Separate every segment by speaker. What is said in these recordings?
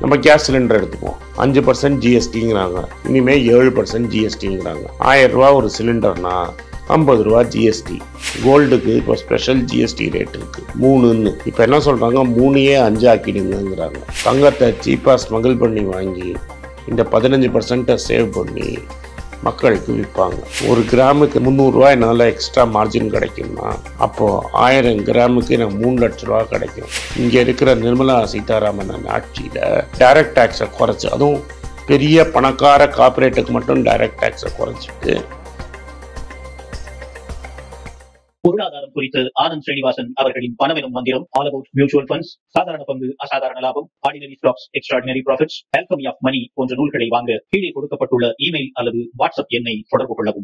Speaker 1: நம்ம gas cylinder எடுத்துக்குவோம் அஞ்சு பர்சன்ட் ஜிஎஸ்டிங்கிறாங்க இனிமே ஏழு பர்சன்ட் ஜிஎஸ்டிங்கிறாங்க ஆயிரம் ரூபா ஒரு சிலிண்டர்னா ஐம்பது ரூபா ஜிஎஸ்டி கோல்டுக்கு இப்போ ஸ்பெஷல் ஜிஎஸ்டி ரேட் இருக்கு மூணுன்னு இப்போ என்ன சொல்றாங்க மூணையே அஞ்சு ஆக்கிடுங்கிறாங்க தங்கத்தை சீப்பாக ஸ்மகிள் பண்ணி வாங்கி இந்த பதினஞ்சு பர்சன்ட்டை சேவ் பண்ணி மக்களுக்கு விற்பாங்க ஒரு கிராமுக்கு முந்நூறுரூவா என்னால் எக்ஸ்ட்ரா மார்ஜின் கிடைக்கும்னா அப்போது ஆயிரம் கிராமுக்கு எனக்கு மூணு லட்ச ரூபா கிடைக்கும் இங்கே இருக்கிற நிர்மலா சீதாராமன் ஆட்சியில் டைரக்ட் டேக்ஸை குறைச்சி அதுவும் பெரிய பணக்கார கார்ப்பரேட்டுக்கு மட்டும் டைரக்ட் டேக்ஸை குறைச்சிட்டு
Speaker 2: பொருளாதாரம் குறித்து ஆனந்த் ஸ்ரீனிவாசன் அவர்களின் பணமெனும் மந்திரம் ஆல் அபவுட் மியூச்சுவல் ஃபண்ட்ஸ் சாதாரண பங்கு அசாதாரண லாபம் ordinary stocks extraordinary profits alchemy of money போன்ற நூல்களை வாங்க கீழே கொடுக்கப்பட்டுள்ள இமெயில் அல்லது வாட்ஸ்அப் எண்ணை தொடர்பு கொள்ளவும்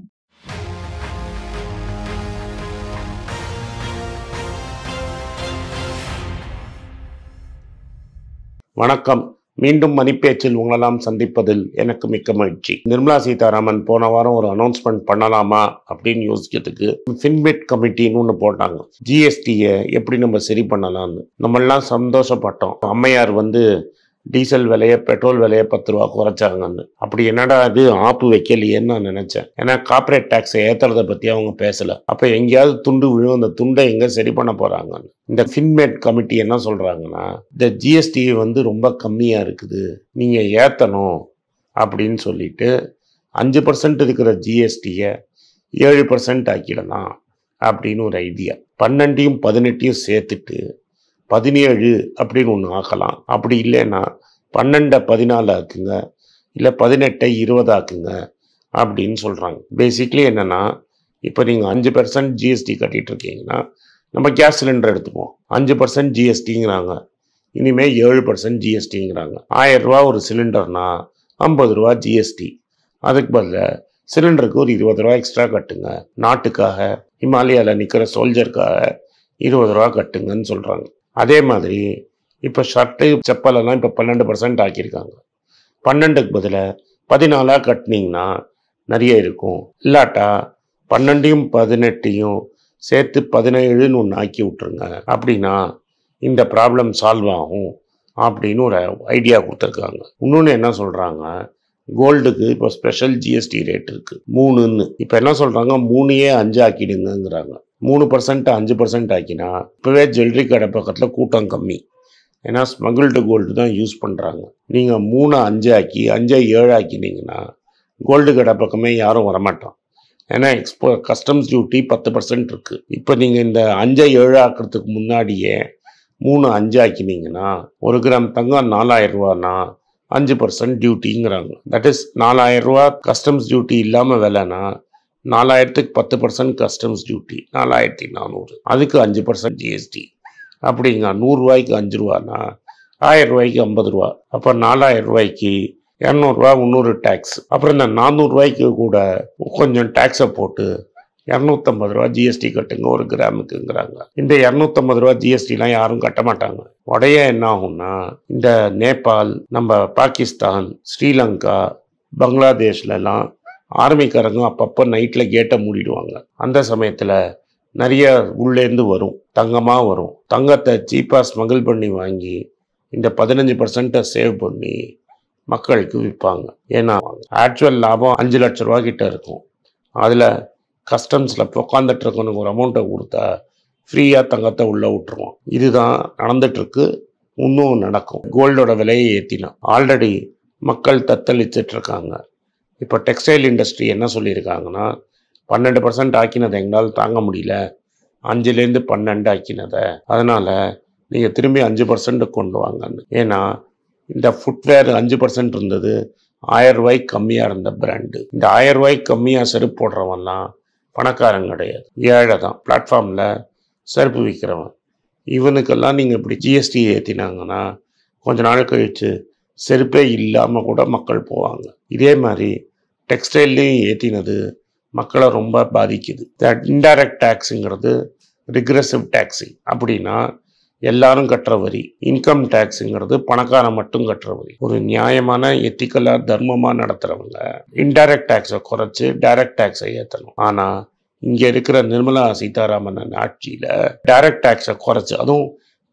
Speaker 1: வணக்கம் மீண்டும் மணிப்பேச்சில் உங்களெல்லாம் சந்திப்பதில் எனக்கு மிக்க மகிழ்ச்சி நிர்மலா சீதாராமன் போன வாரம் ஒரு அனௌன்ஸ்மெண்ட் பண்ணலாமா அப்படின்னு யோசிக்கிறதுக்கு ஃபின்மெட் கமிட்டின்னு ஒன்று போட்டாங்க ஜிஎஸ்டியை எப்படி நம்ம சரி பண்ணலாம்னு நம்மெல்லாம் சந்தோஷப்பட்டோம் அம்மையார் வந்து டீசல் விலையை பெட்ரோல் விலையை பத்து ரூபா குறைச்சாங்கன்னு அப்படி என்னடா அது ஆப்பு வைக்கலையேன்னு நான் நினைச்சேன் ஏன்னா கார்ப்பரேட் டேக்ஸை ஏத்துறத பத்தி அவங்க பேசல அப்ப எங்கேயாவது துண்டு விழும் அந்த துண்டை எங்க சரி பண்ண போறாங்கன்னு இந்த ஃபின்மேட் கமிட்டி என்ன சொல்றாங்கன்னா இந்த ஜிஎஸ்டி வந்து ரொம்ப கம்மியா இருக்குது நீங்க ஏத்தணும் அப்படின்னு சொல்லிட்டு அஞ்சு பர்சன்ட் இருக்கிற ஜிஎஸ்டியை ஏழு பர்சன்ட் ஆக்கிடலாம் அப்படின்னு ஒரு ஐடியா பன்னெண்டையும் பதினெட்டையும் சேர்த்துட்டு பதினேழு அப்படின்னு ஒன்று ஆக்கலாம் அப்படி இல்லைன்னா பன்னெண்டை பதினாலு ஆக்குங்க இல்லை பதினெட்டை இருபது ஆக்குங்க அப்படின்னு சொல்கிறாங்க பேசிக்லி என்னென்னா இப்போ நீங்கள் அஞ்சு பர்சன்ட் ஜிஎஸ்டி கட்டிட்டு இருக்கீங்கன்னா நம்ம கேஸ் சிலிண்டர் எடுத்துப்போம் அஞ்சு பர்சன்ட் ஜிஎஸ்டிங்கிறாங்க இனிமேல் ஏழு பர்சன்ட் ஜிஎஸ்டிங்கிறாங்க ஆயிரம் ரூபா ஒரு சிலிண்டர்னா ஐம்பது ரூபா ஜிஎஸ்டி அதுக்கு பதிலாக சிலிண்டருக்கு ஒரு இருபது ரூபா எக்ஸ்ட்ரா கட்டுங்க நாட்டுக்காக ஹிமாலயாவில் நிற்கிற சோல்ஜருக்காக இருபது ரூபா கட்டுங்கன்னு சொல்கிறாங்க அதே மாதிரி இப்போ ஷர்ட்டு செப்பலெல்லாம் இப்போ பன்னெண்டு பர்சன்ட் ஆக்கியிருக்காங்க பன்னெண்டுக்கு பதிலாக பதினாலாக கட்டினீங்கன்னா நிறைய இருக்கும் இல்லாட்டா பன்னெண்டையும் பதினெட்டையும் சேர்த்து பதினேழுன்னு ஒன்று ஆக்கி விட்ருங்க அப்படின்னா இந்த ப்ராப்ளம் சால்வ் ஆகும் அப்படின்னு ஒரு ஐடியா கொடுத்துருக்காங்க இன்னொன்று என்ன சொல்கிறாங்க கோல்டுக்கு இப்போ ஸ்பெஷல் ஜிஎஸ்டி ரேட் இருக்குது மூணுன்னு இப்போ என்ன சொல்கிறாங்க மூணையே அஞ்சு ஆக்கிடுங்கங்கிறாங்க மூணு பர்சன்ட் அஞ்சு பர்சன்ட் ஆக்கினா இப்போவே ஜுவல்லரி கடை பக்கத்தில் கூட்டம் கம்மி ஏன்னா ஸ்மகிள்டு கோல்டு தான் யூஸ் பண்ணுறாங்க நீங்கள் மூணு அஞ்சு ஆக்கி அஞ்சை ஏழு ஆக்கினீங்கன்னா கோல்டு கடை பக்கமே யாரும் வரமாட்டான் ஏன்னா எக்ஸ்போ கஸ்டம்ஸ் டியூட்டி பத்து பர்சன்ட் இருக்குது இப்போ நீங்கள் இந்த அஞ்சை ஏழு ஆக்கிறதுக்கு முன்னாடியே மூணு அஞ்சு ஆக்கினீங்கன்னா ஒரு கிராம் தங்கம் நாலாயிரம் ரூபானா அஞ்சு பர்சன்ட் டியூட்டிங்கிறாங்க தட் இஸ் நாலாயிரம் ரூபா கஸ்டம்ஸ் டியூட்டி இல்லாமல் விலைனா நாலாயிரத்துக்கு பத்து பர்சன்ட் கஸ்டம்ஸ் டியூட்டி நாலாயிரத்தி நானூறு அதுக்கு அஞ்சு பர்சன்ட் ஜிஎஸ்டி அப்படிங்க நூறுரூவாய்க்கு அஞ்சு ரூபானா ஆயிரம் ரூபாய்க்கு ஐம்பது ரூபா அப்போ நாலாயிரம் ரூபாய்க்கு இரநூறுவா முந்நூறு டேக்ஸ் அப்புறம் இந்த நானூறுரூவாய்க்கு கூட கொஞ்சம் டேக்ஸை போட்டு இரநூத்தம்பது ரூபா ஜிஎஸ்டி கட்டுங்க ஒரு கிராமுக்குங்கிறாங்க இந்த இரநூத்தம்பது ரூபா ஜிஎஸ்டிலாம் யாரும் கட்ட மாட்டாங்க உடைய என்ன ஆகும்னா இந்த நேபாள் நம்ம பாகிஸ்தான் ஸ்ரீலங்கா பங்களாதேஷ்லலாம் ஆர்மிக்காரங்க அப்பப்போ நைட்டில் கேட்டை மூடிடுவாங்க அந்த சமயத்தில் நிறைய உள்ளேருந்து வரும் தங்கமாக வரும் தங்கத்தை சீப்பாக ஸ்மகிள் பண்ணி வாங்கி இந்த பதினஞ்சு பர்சன்ட்டை சேவ் பண்ணி மக்களுக்கு விற்பாங்க ஏன்னா ஆக்சுவல் லாபம் அஞ்சு லட்ச ரூபா கிட்ட இருக்கும் அதில் கஸ்டம்ஸில் உட்காந்துட்டு இருக்கவனுக்கு ஒரு அமௌண்ட்டை கொடுத்தா ஃப்ரீயாக தங்கத்தை உள்ளே விட்டுருவோம் இதுதான் நடந்துட்டுருக்கு இன்னும் நடக்கும் கோல்டோட விலையை ஏற்றினா ஆல்ரெடி மக்கள் தத்தளிச்சிட்டு இருக்காங்க இப்போ டெக்ஸ்டைல் இண்டஸ்ட்ரி என்ன சொல்லியிருக்காங்கன்னா பன்னெண்டு பர்சன்ட் ஆக்கினதை எங்களால் தாங்க முடியல அஞ்சுலேருந்து பன்னெண்டு ஆக்கினதை அதனால் நீங்கள் திரும்பி அஞ்சு பர்சன்ட் கொண்டு வாங்கன்னு ஏன்னா இந்த ஃபுட்வேர் அஞ்சு பர்சன்ட் இருந்தது ஆயிரம் ரூபாய்க்கு கம்மியாக இருந்த பிராண்டு இந்த ஆயிரம் ரூபாய்க்கு கம்மியாக செருப்பு போடுறவன்லாம் பணக்காரன் கிடையாது ஏழை தான் பிளாட்ஃபார்மில் செருப்பு விற்கிறவன் இவனுக்கெல்லாம் நீங்கள் இப்படி ஜிஎஸ்டி ஏற்றினாங்கன்னா கொஞ்ச நாள் கழிச்சு செருப்பே இல்லாமல் கூட மக்கள் போவாங்க இதே மாதிரி டெக்ஸ்டைல்லையும் ஏற்றினது மக்களை ரொம்ப பாதிக்குது இன்டைரக்ட் டேக்ஸுங்கிறது ரிக்ரெசிவ் டேக்ஸிங் அப்படின்னா எல்லாரும் கட்டுற வரி இன்கம் டேக்ஸுங்கிறது பணக்காரன் மட்டும் கட்டுற வரி ஒரு நியாயமான எத்திக்கலாக தர்மமாக நடத்துகிறவங்க இன்டைரக்ட் டேக்ஸை குறைச்சி டைரக்ட் டேக்ஸை ஏற்றணும் ஆனால் இங்கே இருக்கிற நிர்மலா சீதாராமன் ஆட்சியில் டைரக்ட் டேக்ஸை குறைச்சி அதுவும்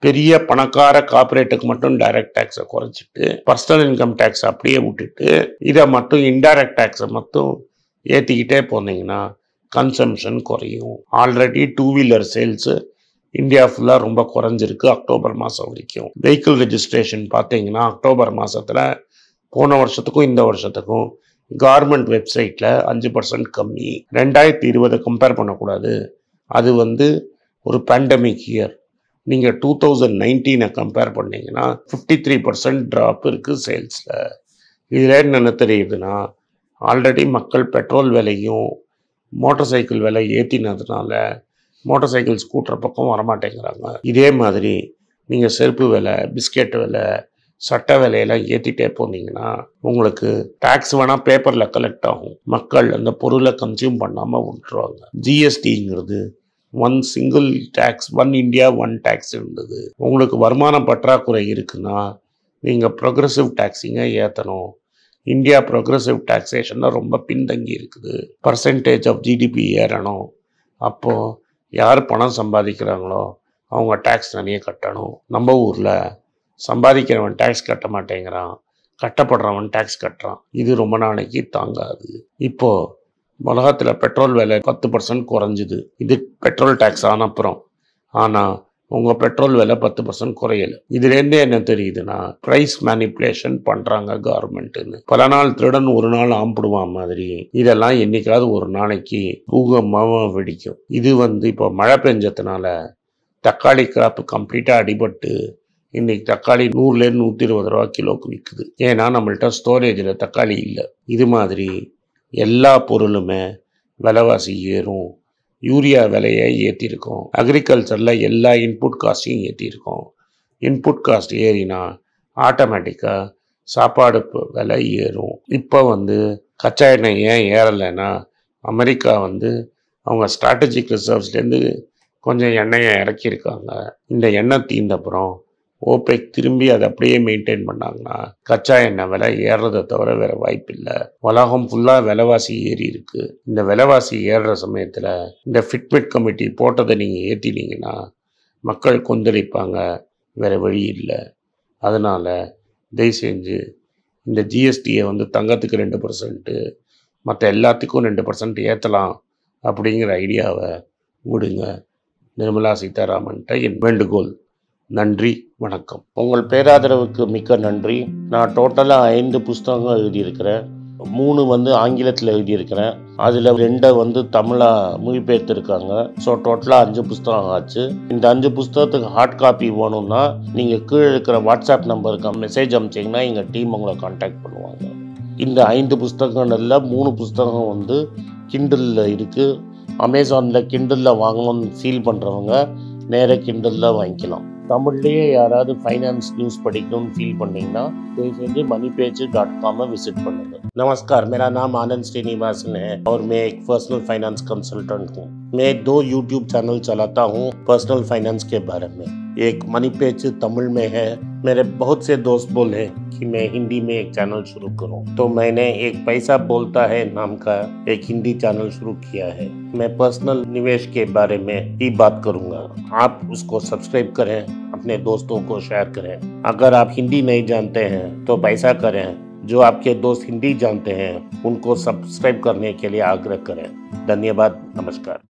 Speaker 1: பெரிய பணக்கார கார்பரேட்டுக்கு மட்டும் டைரக்ட் டேக்ஸை குறைச்சிட்டு பர்சனல் இன்கம் டேக்ஸ் அப்படியே விட்டுட்டு இதை மட்டும் இன்டைரக்ட் டேக்ஸை மட்டும் ஏற்றிக்கிட்டே போனீங்கன்னா கன்சம்ஷன் குறையும் already two wheeler sales India ஃபுல்லாக ரொம்ப குறைஞ்சிருக்கு அக்டோபர் மாதம் வரைக்கும் வெஹிக்கிள் ரெஜிஸ்ட்ரேஷன் பார்த்தீங்கன்னா அக்டோபர் மாதத்தில் போன வருஷத்துக்கும் இந்த வருஷத்துக்கும் கார்மெண்ட் வெப்சைட்டில் அஞ்சு பர்சன்ட் கம்மி ரெண்டாயிரத்தி இருபதை கம்பேர் பண்ணக்கூடாது அது வந்து ஒரு பேண்டமிக் இயர் நீங்கள் டூ தௌசண்ட் நைன்டீனை கம்பேர் பண்ணீங்கன்னா ஃபிஃப்டி த்ரீ பர்சன்ட் ட்ராப் இருக்குது சேல்ஸில் இதில் என்னென்ன தெரியுதுன்னா ஆல்ரெடி மக்கள் பெட்ரோல் விலையும் மோட்டார் சைக்கிள் விலை ஏற்றினதுனால மோட்டார் சைக்கிள் ஸ்கூட்டர் பக்கம் வரமாட்டேங்கிறாங்க இதே மாதிரி நீங்கள் செருப்பு விலை பிஸ்கெட் விலை சட்ட விலையெல்லாம் ஏற்றிட்டே போனீங்கன்னா உங்களுக்கு டேக்ஸ் வேணால் பேப்பரில் கலெக்ட் ஆகும் மக்கள் அந்த பொருளை கன்சியூம் பண்ணாமல் விட்டுருவாங்க ஜிஎஸ்டிங்கிறது one single tax one India one tax இருந்தது உங்களுக்கு வருமான பற்றாக்குறை இருக்குன்னா நீங்கள் ப்ரொக்ரெசிவ் டேக்ஸிங்கை ஏற்றணும் இந்தியா ப்ரொக்ரெசிவ் டேக்ஸேஷனில் ரொம்ப பின்தங்கி இருக்குது பர்சன்டேஜ் ஆஃப் ஜிடிபி ஏறணும் அப்போது யார் பணம் சம்பாதிக்கிறாங்களோ அவங்க டேக்ஸ் நிறைய கட்டணும் நம்ம ஊரில் சம்பாதிக்கிறவன் டேக்ஸ் கட்ட மாட்டேங்கிறான் கட்டப்படுறவன் டேக்ஸ் கட்டுறான் இது ரொம்ப நாளைக்கு தாங்காது இப்போது உலகத்தில் பெட்ரோல் விலை பத்து பர்சன்ட் குறைஞ்சிது இது பெட்ரோல் டேக்ஸ் ஆன அப்புறம் ஆனால் உங்கள் பெட்ரோல் விலை பத்து பர்சன்ட் குறையல இதுலேருந்தே என்ன தெரியுதுன்னா ப்ரைஸ் மேனிப்புலேஷன் பண்ணுறாங்க கவர்மெண்ட்டுன்னு பல நாள் திருடன் ஒரு நாள் ஆம்பிடுவான் மாதிரி இதெல்லாம் என்னைக்காவது ஒரு நாளைக்கு பூகமாக வெடிக்கும் இது வந்து இப்போ மழை பெஞ்சதுனால தக்காளி கிராப் கம்ப்ளீட்டாக அடிபட்டு இன்னைக்கு தக்காளி நூறுலேருந்து நூற்றி இருபது ரூபா கிலோக்கு விற்குது ஏன்னா நம்மள்ட்ட ஸ்டோரேஜில் தக்காளி இல்லை இது மாதிரி எல்லா பொருளுமே விலைவாசி ஏறும் யூரியா விலையை ஏற்றிருக்கோம் அக்ரிகல்ச்சரில் எல்லா இன்புட் காஸ்ட்டையும் ஏற்றிருக்கோம் இன்புட் காஸ்ட் ஏறினா ஆட்டோமேட்டிக்காக சாப்பாடு ப- விலை ஏறும் இப்போ வந்து கச்சா எண்ணெய் ஏன் ஏறலைன்னா அமெரிக்கா வந்து அவங்க ஸ்ட்ராட்டஜிக் ரிசர்வ்ஸ்லேருந்து கொஞ்சம் எண்ணெயை இறக்கியிருக்காங்க இந்த எண்ணெய் தீர்ந்தப்புறம் ஓபெக் திரும்பி அதை அப்படியே மெயின்டைன் பண்ணாங்கன்னா கச்சா எண்ணெய் விலை ஏறுறதை தவிர வேற வாய்ப்பு இல்லை உலகம் ஃபுல்லாக விலைவாசி ஏறி இருக்கு இந்த விலைவாசி ஏறுற சமயத்தில் இந்த ஃபிட்மெட் கமிட்டி போட்டதை நீங்கள் ஏற்றினீங்கன்னா மக்கள் கொந்தளிப்பாங்க வேற வழி இல்லை அதனால் தயவு செஞ்சு இந்த ஜிஎஸ்டியை வந்து தங்கத்துக்கு ரெண்டு பர்சன்ட்டு மற்ற எல்லாத்துக்கும் ரெண்டு பர்சன்ட் ஏற்றலாம் அப்படிங்கிற ஐடியாவை விடுங்க நிர்மலா சீதாராமன்ட்ட என் வேண்டுகோள் நன்றி வணக்கம் உங்கள் பேராதரவுக்கு மிக்க நன்றி நான் டோட்டலாக ஐந்து புஸ்தகங்கள் எழுதியிருக்கிறேன் மூணு வந்து ஆங்கிலத்தில் எழுதியிருக்கிறேன் அதில் ரெண்டை வந்து தமிழாக மொழிபெயர்த்திருக்காங்க ஸோ டோட்டலாக அஞ்சு புஸ்தகம் ஆச்சு இந்த அஞ்சு புஸ்தகத்துக்கு ஹார்ட் காப்பி வேணும்னா நீங்கள் கீழே இருக்கிற வாட்ஸ்அப் நம்பருக்கு மெசேஜ் அனுப்பிச்சிங்கன்னா எங்கள் டீம் உங்களை காண்டாக்ட் பண்ணுவாங்க இந்த ஐந்து புஸ்தகங்கள்ல மூணு புஸ்தகம் வந்து கிண்டலில் இருக்குது அமேசானில் கிண்டலில் வாங்கணும்னு ஃபீல் பண்ணுறவங்க நேராக கிண்டலில் வாங்கிக்கலாம் தமிழ்லேயே யாராவது ஃபைனான்ஸ் நியூஸ் படிக்கணும்னு ஃபீல் பண்ணீங்கன்னா दयவு செஞ்சு मनी पेज डॉट कॉम में विजिट பண்ணுங்க नमस्कार मेरा नाम आनंद श्रीनिवासन है और मैं एक पर्सनल फाइनेंस कंसल्टेंट हूँ मैं दो यूट्यूब चैनल चलाता हूँ पर्सनल फाइनेंस के बारे में एक मनी पेज तमिल में है मेरे बहुत से दोस्त बोले कि मैं हिंदी में एक चैनल शुरू करूं तो मैंने एक पैसा बोलता है नाम का एक हिंदी चैनल शुरू किया है मैं पर्सनल निवेश के बारे में ही बात करूंगा आप उसको सब्सक्राइब करें अपने दोस्तों को शेयर करें अगर आप हिंदी नहीं जानते हैं तो पैसा करें जो आपके दोस्त हिंदी जानते हैं उनको सब्सक्राइब करने के लिए आग्रह करें धन्यवाद नमस्कार